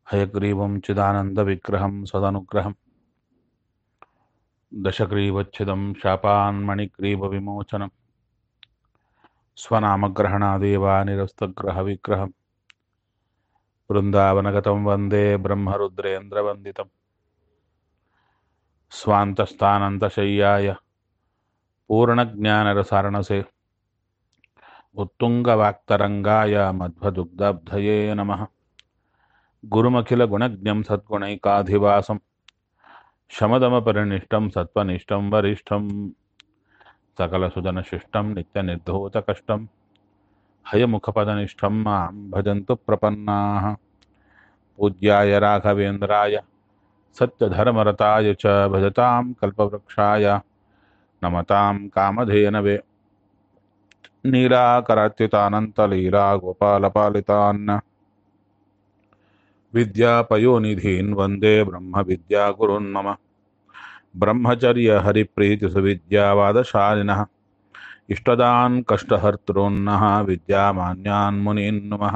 हयग्रीवं चिदानन्दविग्रहं सदनुग्रहं दशग्रीवच्छिदं शापान्मणिग्रीवविमोचनं स्वनामग्रहणादेवानिरस्तग्रहविग्रहं वृन्दावनगतं वन्दे ब्रह्मरुद्रेन्द्रवन्दितं स्वान्तस्थानन्तशय्याय पूर्णज्ञानरसारणसे उत्तुङ्गवाक्तरङ्गाय मध्वदुग्धब्धये नमः गुरुमखिलगुणज्ञं सद्गुणैकाधिवासं शमदमपरिनिष्टं सत्त्वनिष्ठं वरिष्ठं सकलसुजनशिष्टं नित्यनिर्धोतकष्टं हयमुखपदनिष्ठं मां भजन्तु प्रपन्नाः पूज्याय राघवेन्द्राय सत्यधर्मरताय च भजतां कल्पवृक्षाय नमतां कामधेनवे नीलाकरात्युतानन्तलीला गोपालपालितान् विद्यापयोनिधीन् वन्दे ब्रह्मविद्यागुरुन् मम ब्रह्मचर्यहरिप्रीतिसुविद्यावादशालिनः इष्टदान् कष्टहर्तॄन्नः विद्यामान्यान् मुनीन् नुमः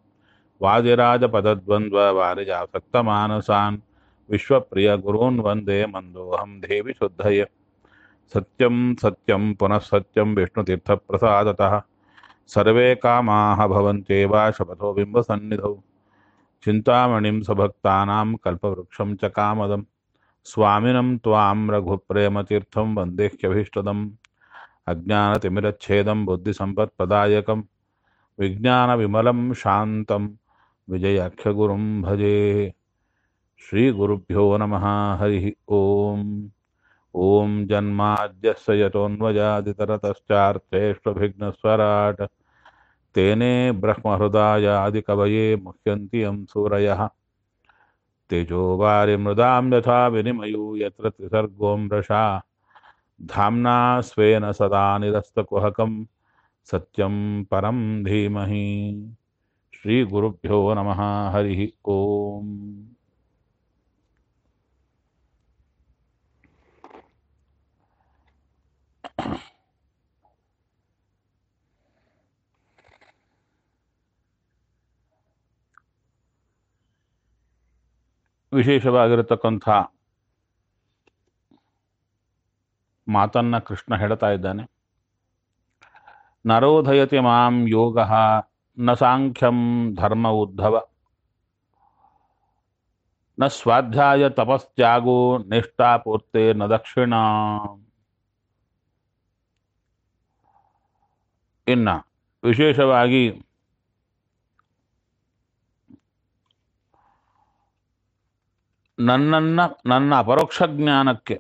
वादिराजपदद्वन्द्ववारिजासक्तमानसान् विश्वप्रियगुरून् वन्दे मन्दोऽहं देवि शुद्धये सत्यं सत्यं पुनः सत्यं विष्णुतीर्थप्रसादतः सर्वे कामाः भवन्त्येव शपथो बिम्बसन्निधौ चिन्तामणिं स्वभक्तानां कल्पवृक्षं च कामदं स्वामिनं त्वां रघुप्रेमतीर्थं वन्देह्यभीष्टदम् अज्ञानतिमिरच्छेदं बुद्धिसम्पत्प्रदायकं विज्ञानविमलं शान्तं विजयाख्यगुरुं भजे श्रीगुरुभ्यो नमः हरिः ओम् ॐ जन्माद्यस्य यतोऽन्वयादितरतश्चार्थेष्वभिघ्नस्वराट् तेने ब्रह्महृदायादिकवये मुह्यन्ति यं सूरयः तेजोवारिमृदां यथा विनिमयो यत्र त्रिसर्गो मृषा धाम्ना स्वेन सदा निरस्तकुहकं सत्यं परं धीमहि श्रीगुरुभ्यो नमः हरिः ओम् ವಿಶೇಷವಾಗಿರತಕ್ಕಂಥ ಮಾತನ್ನ ಕೃಷ್ಣ ಹೇಳ್ತಾ ಇದ್ದಾನೆ ನರೋಧಯತಿ ಮಾಂ ಯೋಗ ನ ಸಾಂಖ್ಯಂ ಧರ್ಮ ಉದ್ಧವ ನ ಸ್ವಾಧ್ಯಾಯ ತಪಸ್ತ್ಯಾಗೋ ನಿಷ್ಠಾಪೂರ್ತೆ ನ ದಕ್ಷಿಣ ಇನ್ನ ವಿಶೇಷವಾಗಿ ನನ್ನನ್ನ ನನ್ನ ಅಪರೋಕ್ಷ ಜ್ಞಾನಕ್ಕೆ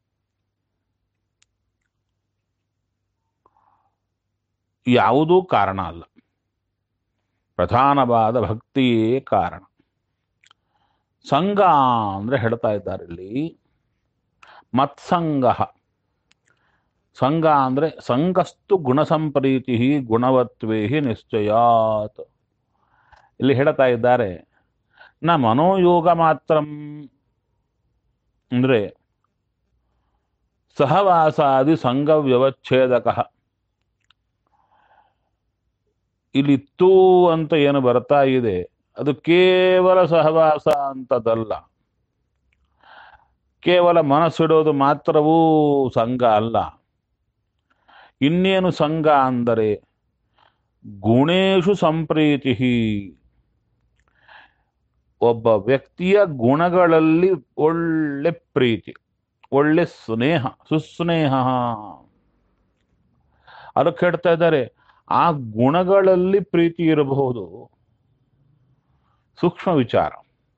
ಯಾವುದೂ ಕಾರಣ ಅಲ್ಲ ಪ್ರಧಾನವಾದ ಭಕ್ತಿಯೇ ಕಾರಣ ಸಂಘ ಅಂದ್ರೆ ಹೇಳ್ತಾ ಇದ್ದಾರೆ ಇಲ್ಲಿ ಮತ್ಸಂಗ ಸಂಘ ಅಂದ್ರೆ ಸಂಘಸ್ತು ಗುಣಸಂಪ್ರೀತಿ ಗುಣವತ್ವೇ ನಿಶ್ಚಯಾತ್ ಇಲ್ಲಿ ಹೇಳ್ತಾ ಇದ್ದಾರೆ ನ ಮನೋಯೋಗ ಮಾತ್ರ ಅಂದ್ರೆ ಸಹವಾಸಾದಿ ಸಂಘ ವ್ಯವಚ್ಛೇದಕ ಇಲ್ಲಿ ತು ಅಂತ ಏನು ಬರ್ತಾ ಇದೆ ಅದು ಕೇವಲ ಸಹವಾಸ ಅಂತದಲ್ಲ ಕೇವಲ ಮನಸ್ಸಿಡೋದು ಮಾತ್ರವೂ ಸಂಘ ಅಲ್ಲ ಇನ್ನೇನು ಸಂಘ ಅಂದರೆ ಗುಣೇಶು ಸಂಪ್ರೀತಿ ಒಬ್ಬ ವ್ಯಕ್ತಿಯ ಗುಣಗಳಲ್ಲಿ ಒಳ್ಳೆ ಪ್ರೀತಿ ಒಳ್ಳೆ ಸ್ನೇಹ ಸುಸ್ನೇಹ ಅದಕ್ಕೆ ಹೇಳ್ತಾ ಇದ್ದಾರೆ ಆ ಗುಣಗಳಲ್ಲಿ ಪ್ರೀತಿ ಇರಬಹುದು ಸೂಕ್ಷ್ಮ ವಿಚಾರ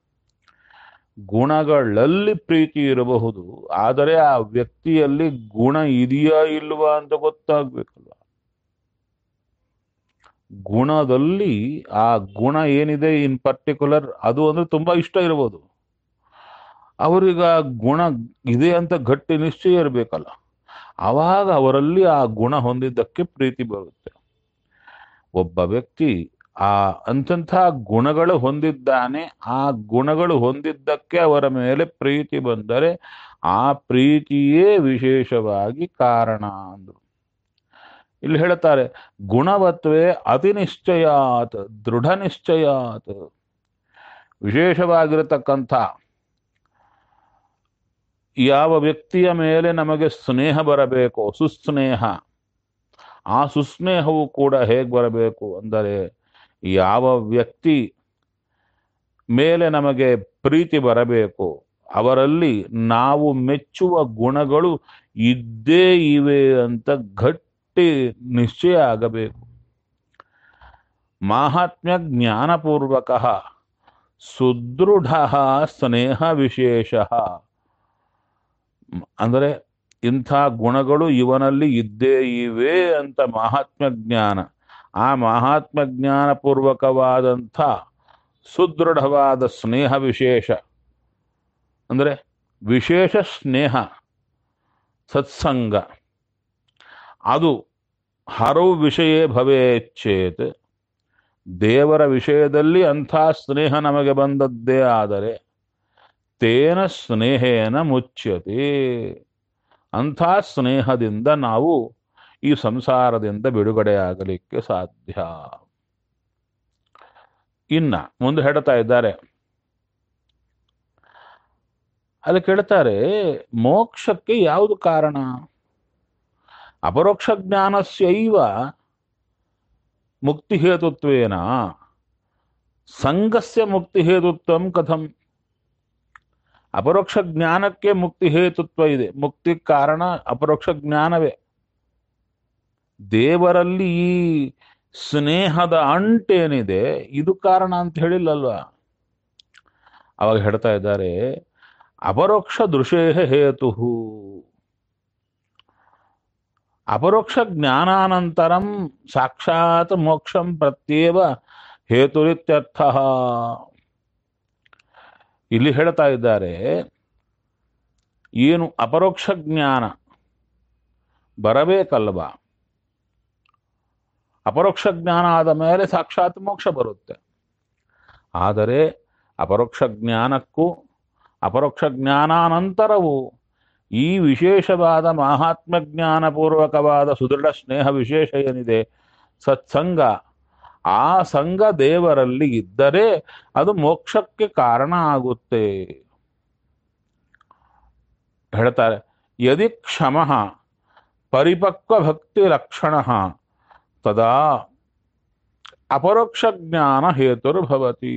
ಗುಣಗಳಲ್ಲಿ ಪ್ರೀತಿ ಇರಬಹುದು ಆದರೆ ಆ ವ್ಯಕ್ತಿಯಲ್ಲಿ ಗುಣ ಇದೆಯಾ ಇಲ್ವಾ ಅಂತ ಗೊತ್ತಾಗ್ಬೇಕಲ್ಲ ಗುಣದಲ್ಲಿ ಆ ಗುಣ ಏನಿದೆ ಇನ್ ಪರ್ಟಿಕ್ಯುಲರ್ ಅದು ಅಂದ್ರೆ ತುಂಬಾ ಇಷ್ಟ ಇರಬಹುದು ಅವರಿಗೆ ಆ ಗುಣ ಇದೆ ಅಂತ ಗಟ್ಟಿ ನಿಶ್ಚಯ ಇರಬೇಕಲ್ಲ ಆವಾಗ ಅವರಲ್ಲಿ ಆ ಗುಣ ಹೊಂದಿದ್ದಕ್ಕೆ ಪ್ರೀತಿ ಬರುತ್ತೆ ಒಬ್ಬ ವ್ಯಕ್ತಿ ಆ ಅಂಥಂಥ ಗುಣಗಳು ಹೊಂದಿದ್ದಾನೆ ಆ ಗುಣಗಳು ಹೊಂದಿದ್ದಕ್ಕೆ ಅವರ ಮೇಲೆ ಪ್ರೀತಿ ಬಂದರೆ ಆ ಪ್ರೀತಿಯೇ ವಿಶೇಷವಾಗಿ ಕಾರಣ ಅಂದ್ರು ಇಲ್ಲಿ ಹೇಳ್ತಾರೆ ಗುಣವತ್ವೇ ಅತಿ ನಿಶ್ಚಯಾತ್ ದೃಢ ನಿಶ್ಚಯಾತ್ ವಿಶೇಷವಾಗಿರತಕ್ಕಂಥ ಯಾವ ವ್ಯಕ್ತಿಯ ಮೇಲೆ ನಮಗೆ ಸ್ನೇಹ ಬರಬೇಕು ಸುಸ್ನೇಹ ಆ ಸುಸ್ನೇಹವು ಕೂಡ ಹೇಗೆ ಬರಬೇಕು ಅಂದರೆ ಯಾವ ವ್ಯಕ್ತಿ ಮೇಲೆ ನಮಗೆ ಪ್ರೀತಿ ಬರಬೇಕು ಅವರಲ್ಲಿ ನಾವು ಮೆಚ್ಚುವ ಗುಣಗಳು ಇದ್ದೇ ಇವೆ ಅಂತ ಗಟ್ಟಿ ನಿಶ್ಚಯ ಆಗಬೇಕು ಮಾಹಾತ್ಮ್ಯ ಜ್ಞಾನಪೂರ್ವಕ ಸುದೃಢ ಸ್ನೇಹ ವಿಶೇಷ ಅಂದರೆ ಇಂಥ ಗುಣಗಳು ಇವನಲ್ಲಿ ಇದ್ದೇ ಇವೆ ಅಂತ ಮಹಾತ್ಮ ಜ್ಞಾನ ಆ ಮಹಾತ್ಮ ಜ್ಞಾನ ಪೂರ್ವಕವಾದಂಥ ಸುದೃಢವಾದ ಸ್ನೇಹ ವಿಶೇಷ ಅಂದರೆ ವಿಶೇಷ ಸ್ನೇಹ ಸತ್ಸಂಗ ಅದು ಹರವು ವಿಷಯ ಭವೇಚ್ಛೇತ್ ದೇವರ ವಿಷಯದಲ್ಲಿ ಅಂಥ ಸ್ನೇಹ ನಮಗೆ ಬಂದದ್ದೇ ಆದರೆ ತೇನ ಸ್ನೇಹೇನ ಮುಚ್ಯತೆ ಅಂಥ ಸ್ನೇಹದಿಂದ ನಾವು ಈ ಸಂಸಾರದಿಂದ ಬಿಡುಗಡೆಯಾಗಲಿಕ್ಕೆ ಸಾಧ್ಯ ಇನ್ನ ಮುಂದೆ ಹೇಳ್ತಾ ಇದ್ದಾರೆ ಅಲ್ಲಿ ಕೇಳ್ತಾರೆ ಮೋಕ್ಷಕ್ಕೆ ಯಾವುದು ಕಾರಣ ಅಪರೋಕ್ಷ ಜ್ಞಾನಸ್ಯೈವ ಮುಕ್ತಿಹೇತುತ್ವೇನ ಸಂಘಸ್ಯ ಮುಕ್ತಿಹೇತುತ್ವಂ ಕಥಂ ಅಪರೋಕ್ಷ ಜ್ಞಾನಕ್ಕೆ ಮುಕ್ತಿ ಹೇತುತ್ವ ಇದೆ ಮುಕ್ತಿ ಕಾರಣ ಅಪರೋಕ್ಷ ಜ್ಞಾನವೇ ದೇವರಲ್ಲಿ ಈ ಸ್ನೇಹದ ಅಂಟೇನಿದೆ ಇದು ಕಾರಣ ಅಂತ ಹೇಳಿಲ್ಲಲ್ವಾ ಅವಾಗ ಹೇಳ್ತಾ ಇದ್ದಾರೆ ಅಪರೋಕ್ಷ ದೃಶೇ ಹೇತು ಅಪರೋಕ್ಷ ಜ್ಞಾನಾನಂತರಂ ಸಾಕ್ಷಾತ್ ಮೋಕ್ಷಂ ಪ್ರತ್ಯೇವ ಹೇತುರಿತ್ಯರ್ಥ ಇಲ್ಲಿ ಹೇಳ್ತಾ ಇದ್ದಾರೆ ಏನು ಅಪರೋಕ್ಷ ಜ್ಞಾನ ಬರಬೇಕಲ್ವಾ ಅಪರೋಕ್ಷ ಜ್ಞಾನ ಆದ ಮೇಲೆ ಸಾಕ್ಷಾತ್ ಮೋಕ್ಷ ಬರುತ್ತೆ ಆದರೆ ಅಪರೋಕ್ಷ ಜ್ಞಾನಕ್ಕೂ ಅಪರೋಕ್ಷ ಜ್ಞಾನಾನಂತರವೂ ಈ ವಿಶೇಷವಾದ ಮಹಾತ್ಮ ಜ್ಞಾನಪೂರ್ವಕವಾದ ಸುದೃಢ ಸ್ನೇಹ ವಿಶೇಷ ಏನಿದೆ ಸತ್ಸಂಗ ಆ ಸಂಘ ದೇವರಲ್ಲಿ ಇದ್ದರೆ ಅದು ಮೋಕ್ಷಕ್ಕೆ ಕಾರಣ ಆಗುತ್ತೆ ಹೇಳ್ತಾರೆ ಯದಿ ಕ್ಷಮ ಪರಿಪಕ್ವ ಭಕ್ತಿ ಲಕ್ಷಣ ತದಾ ಅಪರೋಕ್ಷ ಜ್ಞಾನ ಹೇತುರ್ಭವತಿ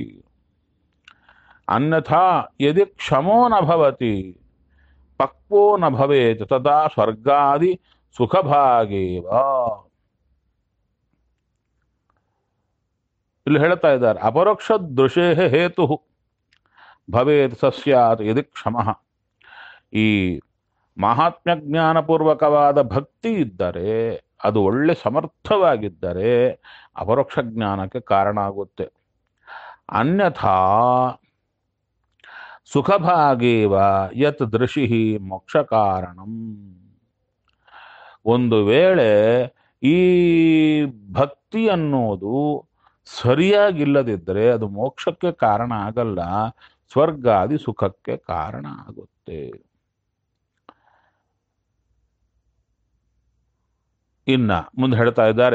ಅನ್ಯಥಾ ಯದಿ ಕ್ಷಮೋ ನ ಭವತಿ ಪಕ್ವೋ ನ ಭವೇತ್ ತದಾ ಸ್ವರ್ಗಾದಿ ಸುಖಭಾಗೇವ ಇಲ್ಲಿ ಹೇಳ್ತಾ ಇದ್ದಾರೆ ಅಪರೋಕ್ಷ ದೃಶೇ ಹೇತು ಭವೇತ್ ಸಸ್ಯಾತ್ ಯದಿ ಕ್ಷಮ ಈ ಮಹಾತ್ಮ್ಯ ಜ್ಞಾನಪೂರ್ವಕವಾದ ಭಕ್ತಿ ಇದ್ದರೆ ಅದು ಒಳ್ಳೆ ಸಮರ್ಥವಾಗಿದ್ದರೆ ಅಪರೋಕ್ಷ ಜ್ಞಾನಕ್ಕೆ ಕಾರಣ ಆಗುತ್ತೆ ಅನ್ಯಥಾ ಸುಖಭಾಗೇವ ಯತ್ ದೃಶಿ ಮೋಕ್ಷ ಕಾರಣಂ ಒಂದು ವೇಳೆ ಈ ಭಕ್ತಿ ಅನ್ನೋದು ಸರಿಯಾಗಿಲ್ಲದಿದ್ದರೆ ಅದು ಮೋಕ್ಷಕ್ಕೆ ಕಾರಣ ಆಗಲ್ಲ ಸ್ವರ್ಗಾದಿ ಸುಖಕ್ಕೆ ಕಾರಣ ಆಗುತ್ತೆ ಇನ್ನ ಮುಂದೆ ಹೇಳ್ತಾ ಇದ್ದಾರೆ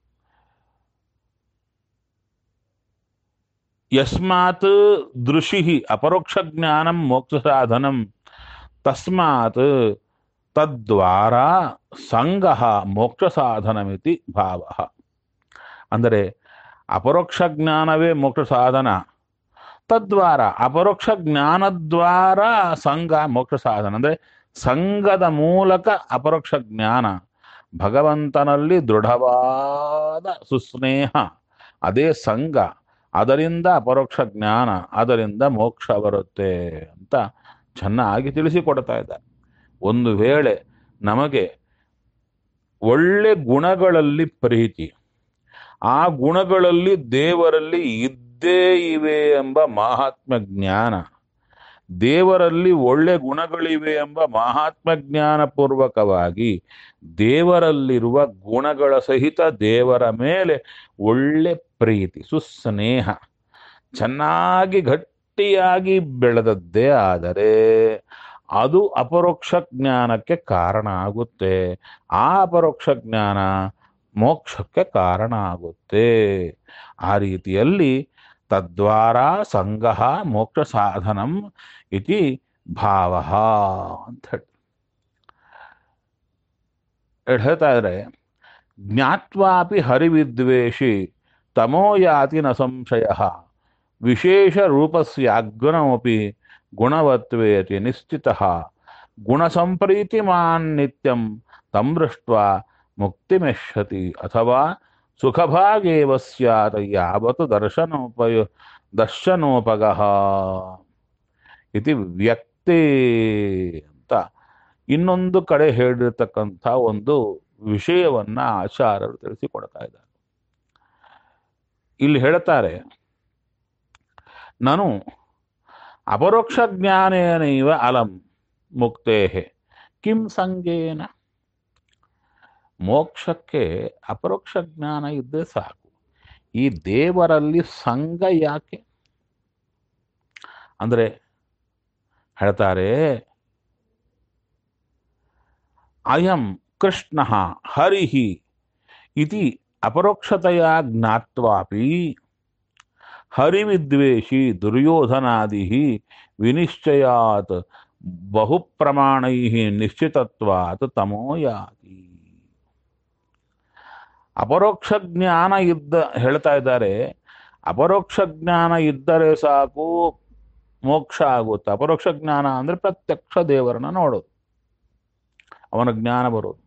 ಯಸ್ಮಾತ್ ದೃಶಿ ಅಪರೋಕ್ಷ ಜ್ಞಾನಂ ಮೋಕ್ಷ ಸಾಧನಂ ತಸ್ಮಾತ್ ತದ್ವಾರ ಸಂಘ ಮೋಕ್ಷ ಸಾಧನಮಿತಿ ಭಾವ ಅಂದರೆ ಅಪರೋಕ್ಷ ಜ್ಞಾನವೇ ಮೋಕ್ಷ ಸಾಧನ ತದ್ವಾರ ಅಪರೋಕ್ಷ ಜ್ಞಾನದ್ವಾರ ಸಂಘ ಮೋಕ್ಷ ಸಾಧನ ಅಂದರೆ ಸಂಘದ ಮೂಲಕ ಅಪರೋಕ್ಷ ಜ್ಞಾನ ಭಗವಂತನಲ್ಲಿ ದೃಢವಾದ ಸುಸ್ನೇಹ ಅದೇ ಸಂಘ ಅದರಿಂದ ಅಪರೋಕ್ಷ ಜ್ಞಾನ ಅದರಿಂದ ಮೋಕ್ಷ ಬರುತ್ತೆ ಅಂತ ಚೆನ್ನಾಗಿ ತಿಳಿಸಿಕೊಡ್ತಾ ಇದ್ದಾರೆ ಒಂದು ವೇಳೆ ನಮಗೆ ಒಳ್ಳೆ ಗುಣಗಳಲ್ಲಿ ಪ್ರೀತಿ ಆ ಗುಣಗಳಲ್ಲಿ ದೇವರಲ್ಲಿ ಇದ್ದೇ ಇವೆ ಎಂಬ ಮಹಾತ್ಮ ಜ್ಞಾನ ದೇವರಲ್ಲಿ ಒಳ್ಳೆ ಗುಣಗಳಿವೆ ಎಂಬ ಮಹಾತ್ಮ ಜ್ಞಾನ ಪೂರ್ವಕವಾಗಿ ದೇವರಲ್ಲಿರುವ ಗುಣಗಳ ಸಹಿತ ದೇವರ ಮೇಲೆ ಒಳ್ಳೆ ಪ್ರೀತಿ ಸುಸ್ನೇಹ ಚೆನ್ನಾಗಿ ಗಟ್ಟಿಯಾಗಿ ಬೆಳೆದದ್ದೇ ಆದರೆ ಅದು ಅಪರೋಕ್ಷ ಜ್ಞಾನಕ್ಕೆ ಕಾರಣ ಆಗುತ್ತೆ ಆ ಅಪರೋಕ್ಷ ಜ್ಞಾನ ಮೋಕ್ಷಕ್ಕೆ ಕಾರಣ ಆಗುತ್ತೆ ಆ ರೀತಿಯಲ್ಲಿ ತದ್ವಾರ ಸಂಘ ಮೋಕ್ಷ ಸಾಧನಂ ಇತಿ ಭಾವ ಅಂತ ಹೇಳಿ ಹೇಳ್- ಹೇಳ್ತಾ ಇದ್ರೆ ಜ್ಞಾತ್ವಾಪಿ ಹರಿವಿದ್ವೇಷಿ ತಮೋ ಯಾತಿ ನ ಸಂಶಯ ವಿಶೇಷ ರೂಪಸ್ಯಾಗ್ನಮಪಿ ಗುಣವತ್ವೇತಿ ನಿಶ್ಚಿತಃ ಗುಣಸಂಪ್ರೀತಿಮಾನ್ ನಿತ್ಯಂ ತಂ ದೃಷ್ಟ್ವಾ ಮುಕ್ತಿಮೆಷ್ಯತಿ ಅಥವಾ ಸುಖಭಾಗೇವ ಸ್ಯಾತ್ ಯಾವತ್ತು ದರ್ಶನೋಪಯ ದರ್ಶನೋಪಗಃ ಇತಿ ವ್ಯಕ್ತೇ ಅಂತ ಇನ್ನೊಂದು ಕಡೆ ಹೇಳಿರ್ತಕ್ಕಂಥ ಒಂದು ವಿಷಯವನ್ನ ಆಚಾರ್ಯರು ತಿಳಿಸಿಕೊಡ್ತಾ ಇದ್ದಾರೆ ಇಲ್ಲಿ ಹೇಳ್ತಾರೆ ನಾನು ಅಪರೋಕ್ಷ ಜ್ಞಾನೇನೈವ ಅಲಂ ಮುಕ್ತೇ ಕಿಂ ಸಂಗೇನ ಮೋಕ್ಷಕ್ಕೆ ಅಪರೋಕ್ಷ ಜ್ಞಾನ ಇದ್ದರೆ ಸಾಕು ಈ ದೇವರಲ್ಲಿ ಸಂಘ ಯಾಕೆ ಅಂದ್ರೆ ಹೇಳ್ತಾರೆ ಅಯಂ ಕೃಷ್ಣ ಹರಿ ಇತಿ ಅಪರೋಕ್ಷತೆಯ ಜ್ಞಾತ್ವಾಪಿ ಹರಿವಿದ್ವೇಷಿ ದುರ್ಯೋಧನಾದಿ ವಿನಿಶ್ಚಯಾತ್ ಬಹುಪ್ರಮಾಣೈ ನಿಶ್ಚಿತತ್ವಾತ್ ತಮೋ ಯಾತಿ ಅಪರೋಕ್ಷ ಜ್ಞಾನ ಇದ್ದ ಹೇಳ್ತಾ ಇದ್ದಾರೆ ಅಪರೋಕ್ಷ ಜ್ಞಾನ ಇದ್ದರೆ ಸಾಕು ಮೋಕ್ಷ ಆಗುತ್ತೆ ಅಪರೋಕ್ಷ ಜ್ಞಾನ ಅಂದ್ರೆ ಪ್ರತ್ಯಕ್ಷ ದೇವರನ್ನ ನೋಡೋದು ಅವನ ಜ್ಞಾನ ಬರೋದು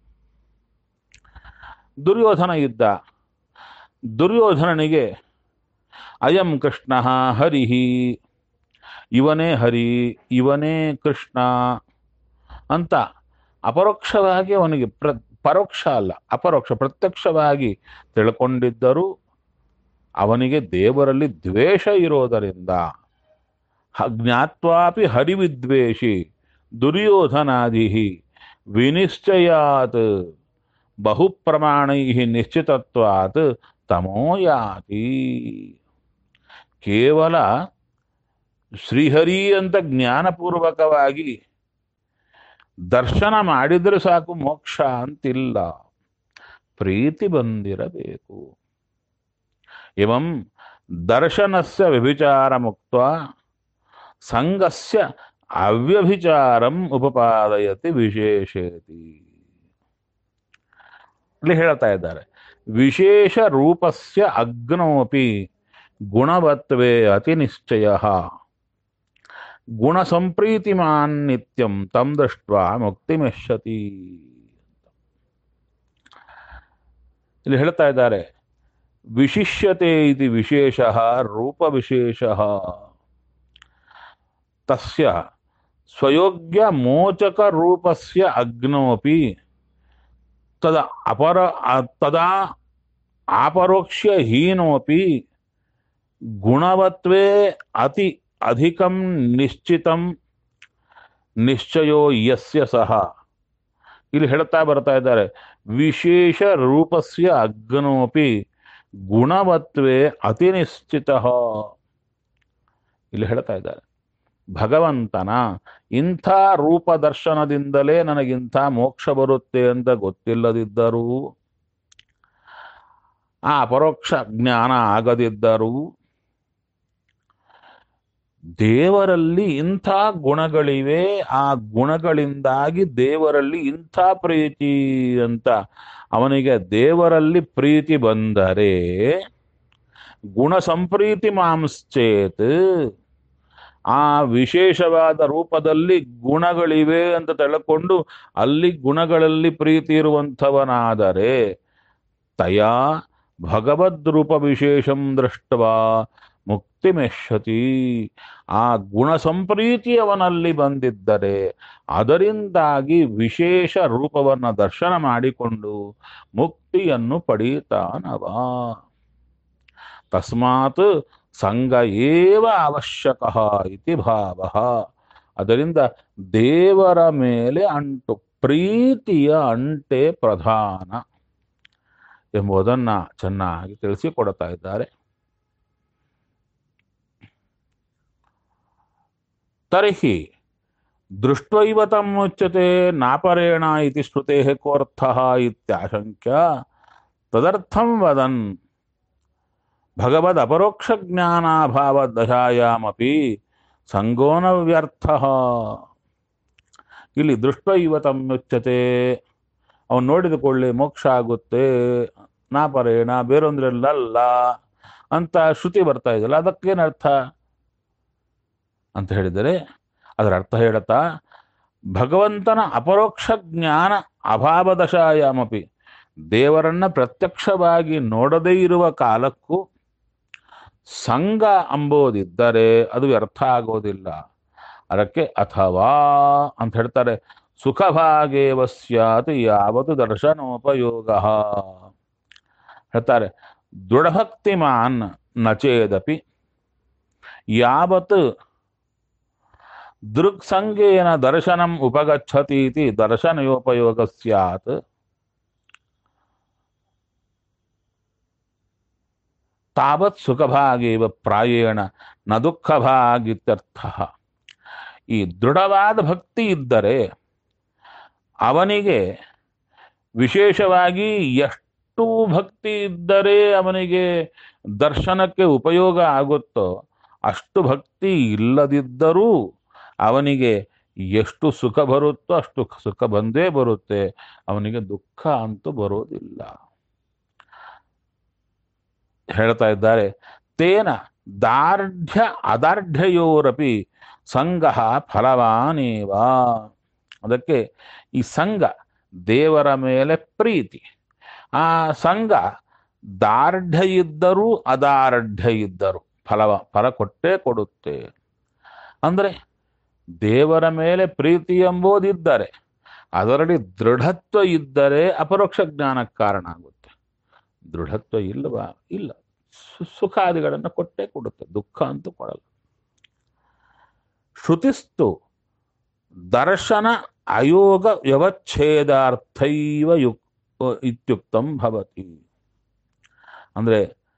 ದುರ್ಯೋಧನ ಇದ್ದ ದುರ್ಯೋಧನನಿಗೆ ಅಯಂ ಕೃಷ್ಣ ಹರಿ ಇವನೇ ಹರಿ ಇವನೇ ಕೃಷ್ಣ ಅಂತ ಅಪರೋಕ್ಷವಾಗಿ ಅವನಿಗೆ ಪ್ರ ಪರೋಕ್ಷ ಅಲ್ಲ ಅಪರೋಕ್ಷ ಪ್ರತ್ಯಕ್ಷವಾಗಿ ತಿಳ್ಕೊಂಡಿದ್ದರೂ ಅವನಿಗೆ ದೇವರಲ್ಲಿ ದ್ವೇಷ ಇರೋದರಿಂದ ಹ- ಜ್ಞಾತ್ವಾಪಿ ಹರಿವಿದ್ವೇಷಿ ದುರ್ಯೋಧನಾದಿ ವಿನಿಶ್ಚಯಾತ್ ಬಹುಪ್ರಮಾಣೈ ನಿಶ್ಚಿತತ್ವಾತ್ ತಮೋ ಯಾತಿ ಕೇವಲ ಶ್ರೀಹರಿ ಅಂತ ಜ್ಞಾನಪೂರ್ವಕವಾಗಿ ದರ್ಶನ ಮಾಡಿದ್ರೆ ಸಾಕು ಮೋಕ್ಷ ಅಂತಿಲ್ಲ ಪ್ರೀತಿ ಬಂದಿರಬೇಕು ಇವಂ ದರ್ಶನಸ್ಯ ವ್ಯಭಿಚಾರ ಮುಕ್ತ ಸಂಘಸ್ಯ ಅವ್ಯಭಿಚಾರಂ ಉಪಪಾದಯತಿ ವಿಶೇಷೇತಿ ಇಲ್ಲಿ ಹೇಳ್ತಾ ಇದ್ದಾರೆ ವಿಶೇಷ ರೂಪಸ್ಯ ಅಗ್ನೋಪಿ ಗುಣವತ್ವೇ ಅತಿ ನಿಶ್ಚಯ ಗುಣ ಸಂಪ್ರೀತಿಮಾನ್ ನಿತ್ಯಂ ತಂ ದೃಷ್ಟ ಮುಕ್ತಿಮೆಷ್ಯತಿ ಇಲ್ಲಿ ಹೇಳ್ತಾ ಇದ್ದಾರೆ ವಿಶಿಷ್ಯತೆ ಇದು ವಿಶೇಷ ರೂಪ ವಿಶೇಷ ತಸ್ಯ ಸ್ವಯೋಗ್ಯ ಮೋಚಕ ರೂಪಸ್ಯ ಅಗ್ನೋಪಿ ತದ ಅಪರ ಅ- ತದಾ ಆಪರೋಕ್ಷ್ಯ ಹೀನೋಪಿ ಗುಣವತ್ವೇ ಅತಿ ಅಧಿಕಂ ನಿಶ್ಚಿತಂ ನಿಶ್ಚಯೋ ಯಸ್ಯ ಸಹ ಇಲ್ಲಿ ಹೇಳ್ತಾ ಬರ್ತಾ ಇದ್ದಾರೆ ವಿಶೇಷ ರೂಪಸ್ಯ ಅಗ್ನೋಪಿ ಗುಣವತ್ವೇ ಅತಿ ನಿಶ್ಚಿತ ಇಲ್ಲಿ ಹೇಳ್ತಾ ಇದ್ದಾರೆ ಭಗವಂತನ ಇಂಥ ರೂಪ ದರ್ಶನದಿಂದಲೇ ನನಗಿಂಥ ಮೋಕ್ಷ ಬರುತ್ತೆ ಅಂತ ಗೊತ್ತಿಲ್ಲದಿದ್ದರೂ ಆ ಪರೋಕ್ಷ ಜ್ಞಾನ ಆಗದಿದ್ದರೂ ದೇವರಲ್ಲಿ ಇಂಥ ಗುಣಗಳಿವೆ ಆ ಗುಣಗಳಿಂದಾಗಿ ದೇವರಲ್ಲಿ ಇಂಥ ಪ್ರೀತಿ ಅಂತ ಅವನಿಗೆ ದೇವರಲ್ಲಿ ಪ್ರೀತಿ ಬಂದರೆ ಗುಣ ಸಂಪ್ರೀತಿ ಮಾಂಶ್ಚೇತ್ ಆ ವಿಶೇಷವಾದ ರೂಪದಲ್ಲಿ ಗುಣಗಳಿವೆ ಅಂತ ತಿಳ್ಕೊಂಡು ಅಲ್ಲಿ ಗುಣಗಳಲ್ಲಿ ಪ್ರೀತಿ ಇರುವಂಥವನಾದರೆ ತಯಾ ಭಗವದ್ರೂಪ ವಿಶೇಷಂ ದೃಷ್ಟವಾ ಮುಕ್ತಿಮೆಷ್ಯತಿ ಆ ಗುಣ ಸಂಪ್ರೀತಿ ಅವನಲ್ಲಿ ಬಂದಿದ್ದರೆ ಅದರಿಂದಾಗಿ ವಿಶೇಷ ರೂಪವನ್ನು ದರ್ಶನ ಮಾಡಿಕೊಂಡು ಮುಕ್ತಿಯನ್ನು ಪಡೀತಾನವ ತಸ್ಮಾತ್ ಸಂಘ ಏವ ಅವಶ್ಯಕ ಇತಿ ಭಾವ ಅದರಿಂದ ದೇವರ ಮೇಲೆ ಅಂಟು ಪ್ರೀತಿಯ ಅಂಟೆ ಪ್ರಧಾನ ಎಂಬುದನ್ನ ಚೆನ್ನಾಗಿ ತಿಳಿಸಿಕೊಡ್ತಾ ಇದ್ದಾರೆ ತರ್ಹಿ ದೃಷ್ಟ್ವೈವ ತಮ್ಮುಚ್ಯತೆ ನಾಪರೇಣ ಇತಿ ಶ್ರುತೇಃ ಕೋರ್ಥಃ ಇತ್ಯಾಶಂಕ್ಯ ತದರ್ಥಂ ವದನ್ ಭಗವದ್ ಅಪರೋಕ್ಷ ಜ್ಞಾನಾಭಾವ ದಶಾಯಾಮಪಿ ಸಂಗೋನ ವ್ಯರ್ಥ ಇಲ್ಲಿ ದೃಷ್ಟ ಇವ ತಮ್ಮುಚ್ಚತೆ ಅವನು ನೋಡಿದ ಕೂಡಲೇ ಮೋಕ್ಷ ಆಗುತ್ತೆ ನಾ ಪರೇಣ ಬೇರೊಂದ್ರಲ್ಲಲ್ಲ ಅಂತ ಶ್ರುತಿ ಬರ್ತಾ ಇದೆಯಲ್ಲ ಅದಕ್ಕೇನರ್ಥ ಅಂತ ಹೇಳಿದರೆ ಅದರ ಅರ್ಥ ಹೇಳುತ್ತಾ ಭಗವಂತನ ಅಪರೋಕ್ಷ ಜ್ಞಾನ ಅಭಾವದಶಾಯಾಮಪಿ ದೇವರನ್ನ ಪ್ರತ್ಯಕ್ಷವಾಗಿ ನೋಡದೇ ಇರುವ ಕಾಲಕ್ಕೂ ಸಂಘ ಅಂಬೋದಿದ್ದರೆ ಅದು ವ್ಯರ್ಥ ಆಗೋದಿಲ್ಲ ಅದಕ್ಕೆ ಅಥವಾ ಅಂತ ಹೇಳ್ತಾರೆ ಸುಖಭಾಗೇವ ಸ್ಯಾತ್ ಯಾವತ್ತು ದರ್ಶನೋಪಯೋಗ ಹೇಳ್ತಾರೆ ದೃಢಭಕ್ತಿಮಾನ್ ನಚೇದಪಿ ಯಾವತ್ ದೃಕ್ಸಂಗೇನ ದರ್ಶನಂ ಉಪಗಚ್ಚತೀತಿ ದರ್ಶನಯೋಪಯೋಗ ಸ್ಯಾತ್ ತಾವತ್ ಸುಖಭಾಗೇವ ಪ್ರಾಯೇಣ ನ ದುಃಖಭಾಗಿತ್ಯರ್ಥ ಈ ದೃಢವಾದ ಭಕ್ತಿ ಇದ್ದರೆ ಅವನಿಗೆ ವಿಶೇಷವಾಗಿ ಎಷ್ಟು ಭಕ್ತಿ ಇದ್ದರೆ ಅವನಿಗೆ ದರ್ಶನಕ್ಕೆ ಉಪಯೋಗ ಆಗುತ್ತೋ ಅಷ್ಟು ಭಕ್ತಿ ಇಲ್ಲದಿದ್ದರೂ ಅವನಿಗೆ ಎಷ್ಟು ಸುಖ ಬರುತ್ತೋ ಅಷ್ಟು ಸುಖ ಬಂದೇ ಬರುತ್ತೆ ಅವನಿಗೆ ದುಃಖ ಅಂತೂ ಬರೋದಿಲ್ಲ ಹೇಳ್ತಾ ಇದ್ದಾರೆ ತೇನ ದಾರ್ಢ್ಯ ಅದಾರ್ಢ್ಯಯೋರಪಿ ಸಂಘ ಫಲವಾನೇವ ಅದಕ್ಕೆ ಈ ಸಂಘ ದೇವರ ಮೇಲೆ ಪ್ರೀತಿ ಆ ಸಂಘ ದಾರ್ಢ್ಯ ಇದ್ದರೂ ಅದಾರ್ಢ್ಯ ಇದ್ದರೂ ಫಲವ ಫಲ ಕೊಟ್ಟೇ ಕೊಡುತ್ತೆ ಅಂದರೆ ದೇವರ ಮೇಲೆ ಪ್ರೀತಿ ಎಂಬುದಿದ್ದರೆ ಅದರಲ್ಲಿ ದೃಢತ್ವ ಇದ್ದರೆ ಅಪರೋಕ್ಷ ಜ್ಞಾನಕ್ಕೆ ಕಾರಣ ಆಗುತ್ತೆ ದೃಢತ್ವ ಇಲ್ಲವಾ ಇಲ್ಲ ಸು- ಸುಖಾದಿಗಳನ್ನು ಕೊಟ್ಟೇ ಕೊಡುತ್ತೆ ದುಃಖ ಅಂತೂ ಕೊಡಲ್ಲ ಶ್ರುತಿಸ್ತು ದರ್ಶನ ಅಯೋಗ ವ್ಯವಚ್ಛೇದಾರ್ಥೈವ ಯುಕ್ ಇತ್ಯುಕ್ತಂ ಭವತಿ ಅಂದ್ರೆ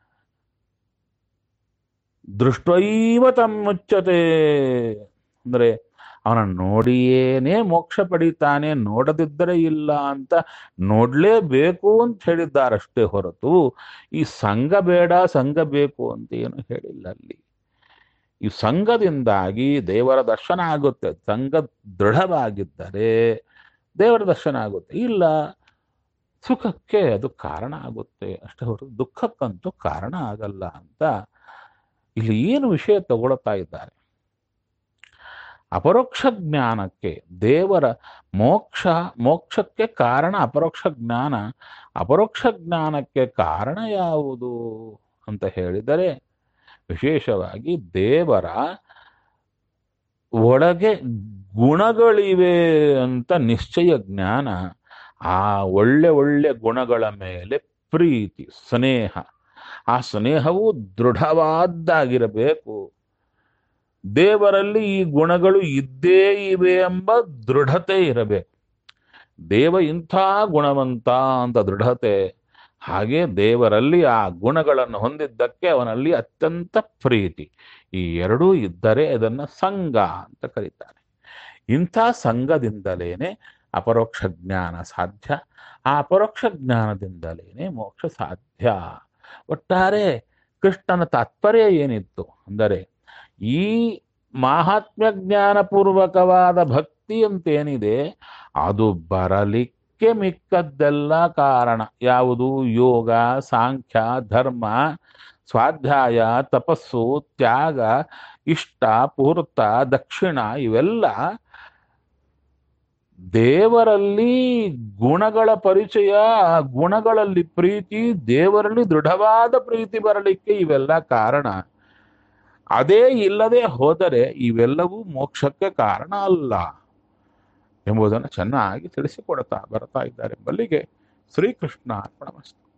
ದೃಷ್ಟೈವ ತಮ್ಮುಚ್ಚತೆ ಅಂದ್ರೆ ಅವನ ನೋಡಿಯೇನೆ ಮೋಕ್ಷ ಪಡಿತಾನೆ ನೋಡದಿದ್ದರೆ ಇಲ್ಲ ಅಂತ ನೋಡ್ಲೇಬೇಕು ಅಂತ ಹೇಳಿದ್ದಾರಷ್ಟೇ ಹೊರತು ಈ ಸಂಘ ಬೇಡ ಸಂಘ ಬೇಕು ಅಂತ ಏನು ಹೇಳಿಲ್ಲ ಅಲ್ಲಿ ಈ ಸಂಘದಿಂದಾಗಿ ದೇವರ ದರ್ಶನ ಆಗುತ್ತೆ ಸಂಘ ದೃಢವಾಗಿದ್ದರೆ ದೇವರ ದರ್ಶನ ಆಗುತ್ತೆ ಇಲ್ಲ ಸುಖಕ್ಕೆ ಅದು ಕಾರಣ ಆಗುತ್ತೆ ಅಷ್ಟೇ ಹೊರತು ದುಃಖಕ್ಕಂತೂ ಕಾರಣ ಆಗಲ್ಲ ಅಂತ ಇಲ್ಲಿ ಏನು ವಿಷಯ ತಗೊಳ್ತಾ ಇದ್ದಾರೆ ಅಪರೋಕ್ಷ ಜ್ಞಾನಕ್ಕೆ ದೇವರ ಮೋಕ್ಷ ಮೋಕ್ಷಕ್ಕೆ ಕಾರಣ ಅಪರೋಕ್ಷ ಜ್ಞಾನ ಅಪರೋಕ್ಷ ಜ್ಞಾನಕ್ಕೆ ಕಾರಣ ಯಾವುದು ಅಂತ ಹೇಳಿದರೆ ವಿಶೇಷವಾಗಿ ದೇವರ ಒಳಗೆ ಗುಣಗಳಿವೆ ಅಂತ ನಿಶ್ಚಯ ಜ್ಞಾನ ಆ ಒಳ್ಳೆ ಒಳ್ಳೆ ಗುಣಗಳ ಮೇಲೆ ಪ್ರೀತಿ ಸ್ನೇಹ ಆ ಸ್ನೇಹವು ದೃಢವಾದ್ದಾಗಿರಬೇಕು ದೇವರಲ್ಲಿ ಈ ಗುಣಗಳು ಇದ್ದೇ ಇವೆ ಎಂಬ ದೃಢತೆ ಇರಬೇಕು ದೇವ ಇಂಥ ಗುಣವಂತ ಅಂತ ದೃಢತೆ ಹಾಗೆ ದೇವರಲ್ಲಿ ಆ ಗುಣಗಳನ್ನು ಹೊಂದಿದ್ದಕ್ಕೆ ಅವನಲ್ಲಿ ಅತ್ಯಂತ ಪ್ರೀತಿ ಈ ಎರಡೂ ಇದ್ದರೆ ಅದನ್ನ ಸಂಘ ಅಂತ ಕರೀತಾರೆ ಇಂಥ ಸಂಘದಿಂದಲೇನೆ ಅಪರೋಕ್ಷ ಜ್ಞಾನ ಸಾಧ್ಯ ಆ ಅಪರೋಕ್ಷ ಜ್ಞಾನದಿಂದಲೇನೆ ಮೋಕ್ಷ ಸಾಧ್ಯ ಒಟ್ಟಾರೆ ಕೃಷ್ಣನ ತಾತ್ಪರ್ಯ ಏನಿತ್ತು ಅಂದರೆ ಈ ಮಾಹಾತ್ಮ್ಯ ಜ್ಞಾನಪೂರ್ವಕವಾದ ಭಕ್ತಿ ಅಂತೇನಿದೆ ಅದು ಬರಲಿಕ್ಕೆ ಮಿಕ್ಕದ್ದೆಲ್ಲ ಕಾರಣ ಯಾವುದು ಯೋಗ ಸಾಂಖ್ಯ ಧರ್ಮ ಸ್ವಾಧ್ಯಾಯ ತಪಸ್ಸು ತ್ಯಾಗ ಇಷ್ಟ ಪೂರ್ತ ದಕ್ಷಿಣ ಇವೆಲ್ಲ ದೇವರಲ್ಲಿ ಗುಣಗಳ ಪರಿಚಯ ಆ ಗುಣಗಳಲ್ಲಿ ಪ್ರೀತಿ ದೇವರಲ್ಲಿ ದೃಢವಾದ ಪ್ರೀತಿ ಬರಲಿಕ್ಕೆ ಇವೆಲ್ಲ ಕಾರಣ ಅದೇ ಇಲ್ಲದೆ ಹೋದರೆ ಇವೆಲ್ಲವೂ ಮೋಕ್ಷಕ್ಕೆ ಕಾರಣ ಅಲ್ಲ ಎಂಬುದನ್ನು ಚೆನ್ನಾಗಿ ತಿಳಿಸಿಕೊಡ್ತಾ ಬರ್ತಾ ಇದ್ದಾರೆ ಎಂಬಲ್ಲಿಗೆ ಶ್ರೀಕೃಷ್ಣ ಅರ್ಪಣಮಸ್ತು